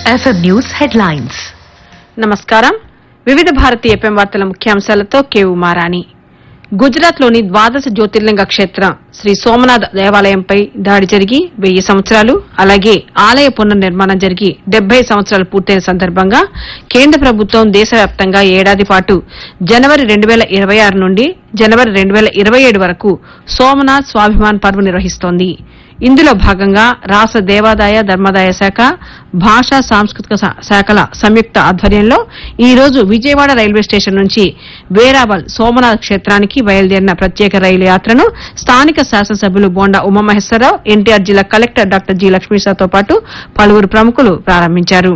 FM News headlines. నమస్కారం వివిధ Bharati FM వార్తల ముఖ్యాంశాలతో కేవు మారాణి గుజరాత్ లోని ద్వాదశ జ్యోతిర్లింగ క్షేత్రం శ్రీ సోమనాథ్ దేవాలయంపై దాడి జరిగి వెయ్యి సంవత్సరాలు అలాగే ఆలయ పునర్నిర్మాణం జరిగి డెబ్బై సంవత్సరాలు పూర్తయిన సందర్భంగా కేంద్ర ప్రభుత్వం దేశవ్యాప్తంగా ఏడాది పాటు జనవరి రెండు వేల ఇరవై ఆరు నుండి జనవరి రెండు వేల ఇరవై ఏడు వరకు సోమనాథ్ స్వాభిమాన్ పర్వ్ నిర్వహిస్తోంది ఇందులో భాగంగా రాష్ట దేవాదాయ ధర్మాదాయ శాఖ భాషా సాంస్కృతిక శా- శాఖల సంయుక్త ఆధ్వర్యంలో ఈ రోజు విజయవాడ రైల్వే స్టేషన్ నుంచి వేరావల్ సోమనాథ్ క్షేత్రానికి బయలుదేరిన ప్రత్యేక రైలు యాత్రను స్థానిక శాసనసభ్యులు బోండా ఉమామహేశ్వరరావు ఎన్టీఆర్ జిల్లా కలెక్టర్ డాక్టర్ జి లక్ష్మీసాతో పాటు పలువురు ప్రముఖులు ప్రారంభించారు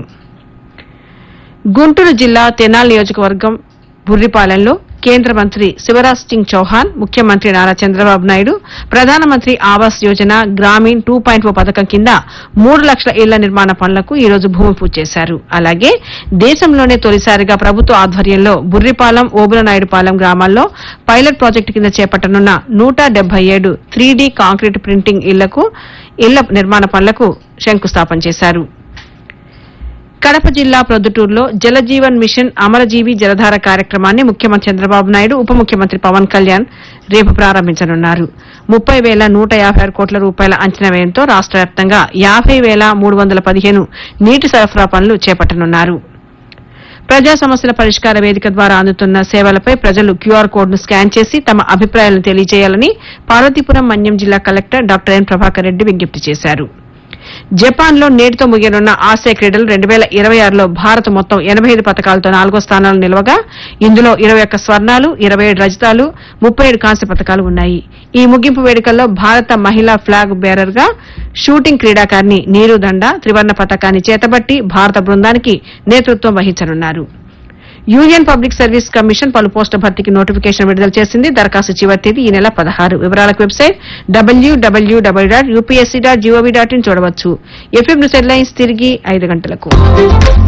గుంటూరు జిల్లా తెనాల్ నియోజకవర్గం బుర్రిపాలెంలో కేంద్ర మంత్రి శివరాజ్ సింగ్ చౌహాన్ ముఖ్యమంత్రి Nara Chandrababu Naidu Pradhanmantri Awas Yojana Gramin two point O పథకం కింద మూడు లక్షల ఇళ్ల నిర్మాణ పనులకు ఈ రోజు భూమి పూజ చేశారు అలాగే దేశంలోనే తొలిసారిగా ప్రభుత్వ ఆధ్వర్యంలో బుర్రిపాలెం ఓబులనాయుడుపాలెం గ్రామాల్లో పైలట్ ప్రాజెక్టు కింద చేపట్టనున్న నూట డెబ్బై ఏడు త్రీ కాంక్రీట్ ప్రింటింగ్ ఇళ్లకు ఇళ్ల నిర్మాణ పనులకు శంకుస్థాపన చేశారు కడప జిల్లా ప్రొద్దుటూరులో జలజీవన్ మిషన్ అమరజీవి జలధార కార్యక్రమాన్ని ముఖ్యమంత్రి చంద్రబాబు నాయుడు ఉప ముఖ్యమంత్రి పవన్ కళ్యాణ్ రేపు ప్రారంభించనున్నారు ముప్పై వేల నూట యాభై ఆరు కోట్ల రూపాయల అంచనా వ్యయంతో రాష్ట వ్యాప్తంగా యాభై వేల మూడు వందల పదిహేను నీటి సరఫరా పనులు చేపట్టనున్నారు ప్రజా సమస్యల పరిష్కార వేదిక ద్వారా అందుతున్న సేవలపై ప్రజలు క్యూఆర్ కోడ్ ను స్కాన్ చేసి తమ అభిప్రాయాలను తెలియజేయాలని పార్వతీపురం మన్యం జిల్లా collector doctor N Prabhakar Reddy విజ్ఞప్తి చేశారు జపాన్ లో నేటితో ముగియనున్న ఆసియా క్రీడలు రెండు వేల ఇరవై ఆరులో భారత్ మొత్తం ఎనబై ఐదు పథకాలతో నాలుగో స్థానాలు నిలవగా ఇందులో ఇరవై ఒక్క స్వర్ణాలు ఇరవై ఏడు రజతాలు ముప్పై ఏడు కాంస్య పథకాలు ఉన్నాయి ఈ ముగింపు వేడుకల్లో భారత మహిళా ఫ్లాగ్ బేరర్ గా షూటింగ్ క్రీడాకారిణి నీరు దండ త్రివర్ణ పథకాన్ని చేతబట్టి భారత బృందానికి నేతృత్వం వహించనున్నారు యూనియన్ పబ్లిక్ సర్వీస్ కమిషన్ పలు పోస్టుల భర్తీకి నోటిఫికేషన్ విడుదల చేసింది దరఖాస్తు చివరి తేదీ ఈ నెల పదహారు వివరాలకు website WWW dot UPSC dot gov dot in చూడవచ్చు ఎఫ్ఎం న్యూస్ హెడ్లైన్స్ తిరిగి ఐదు గంటలకు